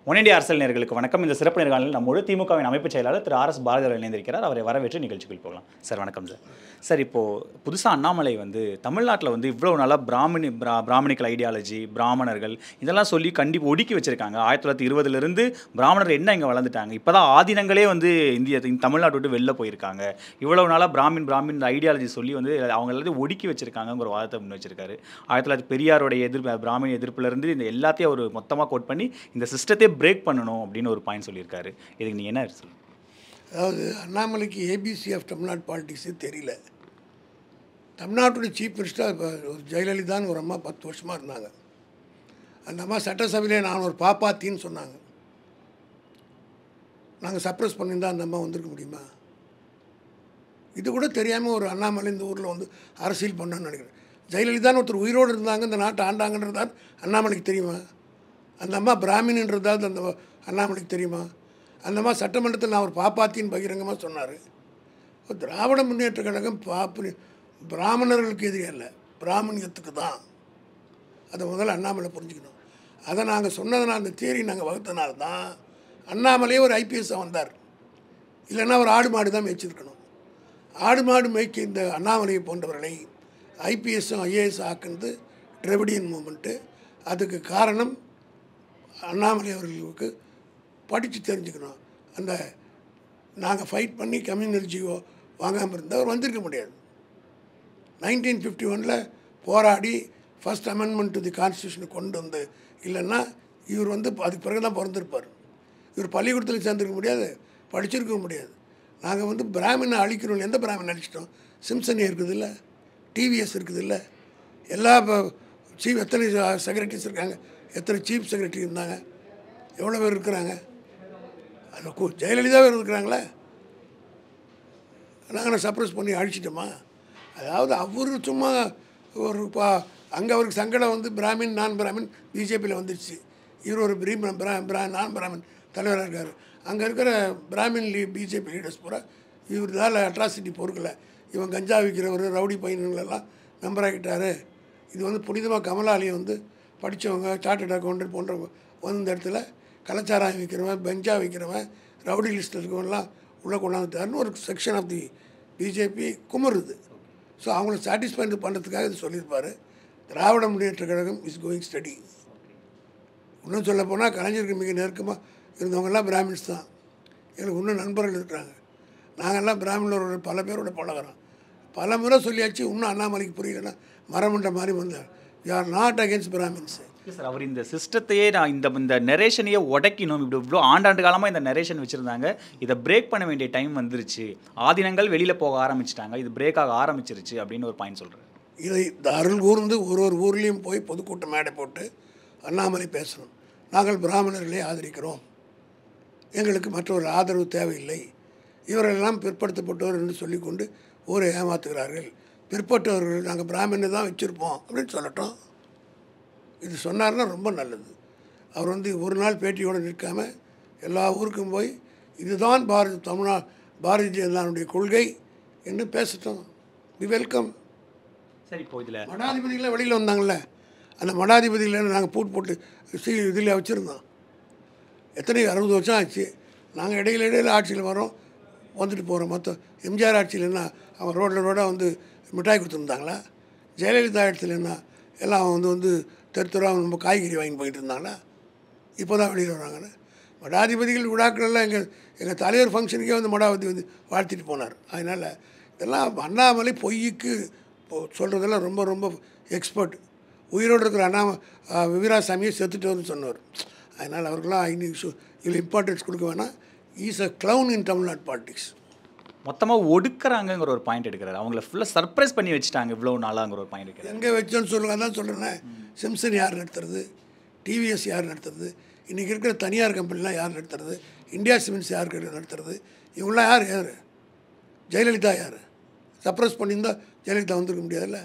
One India அரசியல் நேர்களுக்கு வணக்கம் இந்த சிறப்பு நேர்காணலில் நம்மோடு திமுகவின் அமைப்பு செயலாளர் திரு ஆர் எஸ் பாரதியார் இணைந்திருக்கிறார் அவரை வரவேற்று நிகழ்ச்சிக்குள் போகலாம் சார் வணக்கம் சார் சார் இப்போது புதுசாக அண்ணாமலை வந்து தமிழ்நாட்டில் வந்து இவ்வளோ நாளாக பிராமணி பிரா பிராமணிக்கல் ஐடியாலஜி பிராமணர்கள் இதெல்லாம் சொல்லி கண்டி ஒடுக்கி வச்சிருக்காங்க ஆயிரத்தி தொள்ளாயிரத்தி இருபதுலேருந்து பிராமணர் என்ன இங்கே வளர்ந்துட்டாங்க இப்போ தான் ஆதீனங்களே வந்து இந்திய இந்த தமிழ்நாட்டு விட்டு வெளில போயிருக்காங்க இவ்வளவு நாளாக பிராமின் பிராமின் ஐடியாலஜி சொல்லி வந்து அவங்க எல்லாத்தையும் ஒடுக்கி வச்சிருக்காங்கங்கிற ஒரு வாதத்தை முன் வச்சிருக்காரு ஆயிரத்தி தொள்ளாயிரத்தி பெரியாருடைய எதிர்ப்பு பிராமின் எதிர்ப்புலேருந்து இந்த எல்லாத்தையும் அவர் மொத்தமாக கோட் பண்ணி இந்த சிஸ்டத்தை பிரேக் பண்ணணும் அப்படின்னு ஒரு பாயிண்ட் சொல்லியிருக்காரு இதுக்கு நீ என்ன சொல்லுங்க அதாவது அண்ணாமலைக்கு ஏபிசி ஆஃப் தமிழ்நாடு பாலிடிக்ஸே தெரியல தமிழ்நாட்டுடைய சீஃப் மினிஸ்டர் இப்போ ஒரு ஜெயலலிதான்னு ஒரு அம்மா பத்து வருஷமாக இருந்தாங்க அந்த அம்மா சட்டசபையிலே நான் ஒரு பாப்பாத்தின்னு சொன்னாங்க நாங்கள் சப்ரஸ் பண்ணியிருந்தா அந்த அம்மா வந்திருக்க முடியுமா இது கூட தெரியாமல் ஒரு அண்ணாமலை இந்த ஊரில் வந்து அரசியல் பண்ணணும்னு நினைக்கிறேன் ஜெயலலிதான்னு ஒருத்தர் உயிரோடு இருந்தாங்க இந்த நாட்டை ஆண்டாங்கன்றதா அண்ணாமலைக்கு தெரியுமா அந்த அம்மா பிராமின்ன்றதாவது அந்த அண்ணாமலைக்கு தெரியுமா அந்த அம்மா சட்டமன்றத்தில் நான் ஒரு பாப்பாத்தின்னு பகிரங்கமாக சொன்னார் திராவிட முன்னேற்ற கழகம் பாப்பு பிராமணர்களுக்கு எதிரி அல்ல பிராமணியத்துக்கு தான் அதை முதல்ல அண்ணாமலை புரிஞ்சுக்கணும் அதை நாங்கள் சொன்னதுனால அந்த தேரி நாங்கள் வகுத்தனால தான் அண்ணாமலையே ஒரு ஐபிஎஸ்ஸாக வந்தார் இல்லைன்னா ஒரு ஆடு மாடு தான் மேய்ச்சிருக்கணும் ஆடு மாடு மேய்க்க இந்த அண்ணாமலையை போன்றவர்களை ஐபிஎஸ்ஸும் ஐஏஎஸ் ஆக்குனது டிரெவிடியன் மூமெண்ட்டு அதுக்கு காரணம் அண்ணாமலை அவர்களுக்கு படித்து தெரிஞ்சுக்கணும் அந்த நாங்கள் ஃபைட் பண்ணி கம்யூனல் ஜியோ வாங்காமல் இருந்தால் அவர் வந்திருக்க முடியாது நைன்டீன் ஃபிஃப்டி ஒனில் போராடி ஃபர்ஸ்ட் அமெண்ட்மெண்ட் டு தி கான்ஸ்டியூஷனை கொண்டு வந்து இல்லைன்னா இவர் வந்து அதுக்கு பிறகு தான் பிறந்திருப்பார் இவர் பள்ளிக்கூடத்தில் சேர்ந்துருக்க முடியாது படிச்சிருக்க முடியாது நாங்கள் வந்து பிராமினை அழிக்கிறோம் எந்த பிராமின் அழிச்சிட்டோம் சிம்சனி இருக்குது இல்லை டிவிஎஸ் இருக்குது இல்லை எல்லா சீஃப் எத்தனை செக்ரட்டரிஸ் இருக்காங்க எத்தனை சீஃப் செக்ரட்டரி இருந்தாங்க எவ்வளோ பேர் இருக்கிறாங்க அதில் கு ஜெயலலிதாவே இருக்கிறாங்களே நாங்கள் சப்ரஸ் பண்ணி அழிச்சிட்டோமா அதாவது அவர் சும்மா ஒரு பா அங்கே அவருக்கு சங்கடம் வந்து பிராமின் நான் பிராமின் பிஜேபியில் வந்துடுச்சு இவர் ஒரு பிரீ பிரா பிரா நான் பிராமின் தலைவராக இருக்கார் அங்கே இருக்கிற பிராமின் லீ பிஜேபி லீடர்ஸ் பூரா இவர்தால் அட்ராசிட்டி பொறுக்கலை இவன் கஞ்சா விற்கிறவர் ரவுடி பையன்களெல்லாம் மெம்பராகிட்டாரு இது வந்து புனிதமாக கமலாலயம் வந்து படித்தவங்க சார்ட்டர்ட் அக்கௌண்டன்ட் போன்றவங்க வந்து இந்த இடத்துல கலாச்சாரம் விற்கிறவன் பெஞ்சா விற்கிறவன் ரவுடி லிஸ்ட்டில் இருக்கவங்கலாம் உள்ளே கொண்டாந்துட்டாருன்னு ஒரு செக்ஷன் ஆஃப் தி பிஜேபி குமருது ஸோ அவங்கள சாட்டிஸ்ஃபை பண்ணுறதுக்காக இது சொல்லியிருப்பார் Dravida Munnetra Kazhagam is going study இன்னும் சொல்ல போனால் கலைஞருக்கு மிக நெருக்கமாக இருந்தவங்கெல்லாம் பிராமின்ஸ் தான் எங்களுக்கு இன்னும் நண்பர்கள் இருக்கிறாங்க நாங்கள்லாம் பிராமணரோட பல பேரோட பழகிறோம் பல முறை சொல்லியாச்சு இன்னும் அண்ணாமலைக்கு புரியலன்னா மரமன்ற மாதிரி வந்தார் you are not against brahmins sir அவர் இந்த சிஸ்டத்தையே நான் இந்த இந்த நெரேஷனையே உடைக்கணும் இப்படி இவ்வளோ ஆண்டாண்டு காலமாக இந்த நெரேஷன் வச்சுருந்தாங்க இதை பிரேக் பண்ண வேண்டிய டைம் வந்துருச்சு ஆதினங்கள் வெளியில் போக ஆரம்பிச்சிட்டாங்க இது பிரேக் ஆக ஆரம்பிச்சிருச்சு அப்படின்னு ஒரு பாயிண்ட் சொல்கிறேன் இதை இந்த அருள் கூர்ந்து ஒரு ஒரு ஊர்லேயும் போய் பொதுக்கூட்ட மேடை போட்டு அண்ணாமலை பேசணும் நாங்கள் பிராமணர்களை ஆதரிக்கிறோம் எங்களுக்கு மற்றொரு ஆதரவு தேவையில்லை இவரெல்லாம் பிற்படுத்தப்பட்டவர் என்று சொல்லிக்கொண்டு ஊரை ஏமாத்துகிறார்கள் பிற்பட்டவர்கள் நாங்கள் பிராமணர் தான் வச்சுருப்போம் அப்படின்னு சொல்லட்டும் இது சொன்னார்னா ரொம்ப நல்லது அவர் வந்து ஒரு நாள் பேட்டியோடு நிற்காம எல்லா ஊருக்கும் போய் இதுதான் பாரத தமிழ்நா பாரதிய ஜனதாவுடைய கொள்கை என்று பேசட்டும் வி வெல்கம் சரி இப்போ இதில் மடாதிபதிகளாம் வெளியில் வந்தாங்கள்ல அந்த மடாதிபதிகளை நாங்கள் பூட் போட்டு சி இதில் வச்சுருந்தோம் எத்தனை அறுபது வருஷம் ஆச்சு நாங்கள் இடையில இடையில ஆட்சியில் வரோம் வந்துட்டு போகிறோம் மொத்தம் எம்ஜிஆர் ஆட்சியில் என்ன அவங்க ரோட்டில் ரோடாக வந்து மிட்டாய் கொடுத்துருந்தாங்களா ஜெயலலிதா ஆட்சியில் என்ன எல்லாம் வந்து வந்து தெரு தெருவாக நம்ம காய்கறி வாங்கி போயிட்டு இருந்தாங்களா இப்போ தான் வெளியில் வராங்கன்னு மடாதிபதிகள் விழாக்கள் எல்லாம் எங்கள் எங்கள் தலைவர் ஃபங்க்ஷனுக்கே வந்து மடாபதி வந்து வாழ்த்திட்டு போனார் அதனால் இதெல்லாம் அண்ணாமலை பொய்யுக்கு சொல்கிறதெல்லாம் ரொம்ப ரொம்ப எக்ஸ்பர்ட் உயிரோடு இருக்கிற அண்ணா விவராசாமியை செத்துட்டோன்னு சொன்னவர் அதனால் அவருக்கெல்லாம் இன்னைக்கு இதில் இம்பார்ட்டன்ஸ் கொடுக்க வேணாம் is a clown in Tamil Nadu politics மொத்தமாக ஒடுக்குறாங்கங்கிற ஒரு பாயிண்ட் எடுக்கிறாரு அவங்கள ஃபுல்லாக சர்ப்ரைஸ் பண்ணி வச்சுட்டாங்க இவ்வளோ நாளாங்கிற ஒரு பாயிண்ட் எடுக்கிறாரு எங்கே வச்சோன்னு சொல்லுங்க அதான் சொல்கிறேன் சிம்சன் யார் நடத்துறது டிவிஎஸ் யார் நடத்துறது இன்றைக்கி இருக்கிற தனியார் கம்பெனிலாம் யார் நடத்துறது இந்தியா சிமெண்ட்ஸ் யார் நடத்துறது இவங்களாம் யார் யார் ஜெயலலிதா யார் சப்ரஸ் பண்ணியிருந்தால் ஜெயலலிதா வந்திருக்க முடியாதுல்ல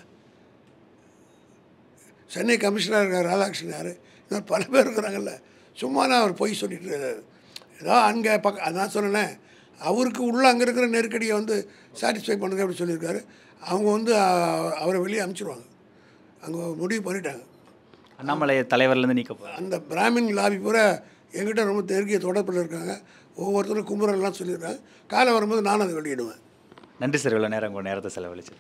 சென்னை கமிஷனர் இருக்கார் ராதாகிருஷ்ணன் யார் இன்னொரு பல பேர் இருக்கிறாங்கல்ல சும்மா நான் அவர் பொய் சொல்லிட்டு இருக்காரு. ஏதோ அங்கே பக்க அதான் சொன்னேன் அவருக்கு உள்ள அங்கே இருக்கிற நெருக்கடியை வந்து சாட்டிஸ்ஃபை பண்ணுறது அப்படி சொல்லியிருக்காரு அவங்க வந்து அஹ், அவரை வெளியே அனுப்பிச்சிருவாங்க அங்கே முடிவு பண்ணிட்டாங்க அண்ணாமலை தலைவர்லேருந்து நீக்க போகிறார் அந்த பிராமின் லாபி பூரா என்கிட்ட ரொம்ப நெருங்கிய தொடர்பில் இருக்காங்க ஒவ்வொருத்தரும் கும்புறெல்லாம் சொல்லிடுறேன் காலை வரும்போது நானும் அதை வெளியிடுவேன் நன்றி சார் இவ்வளோ நேரம் உங்கள் நேரத்தை செலவழிச்சு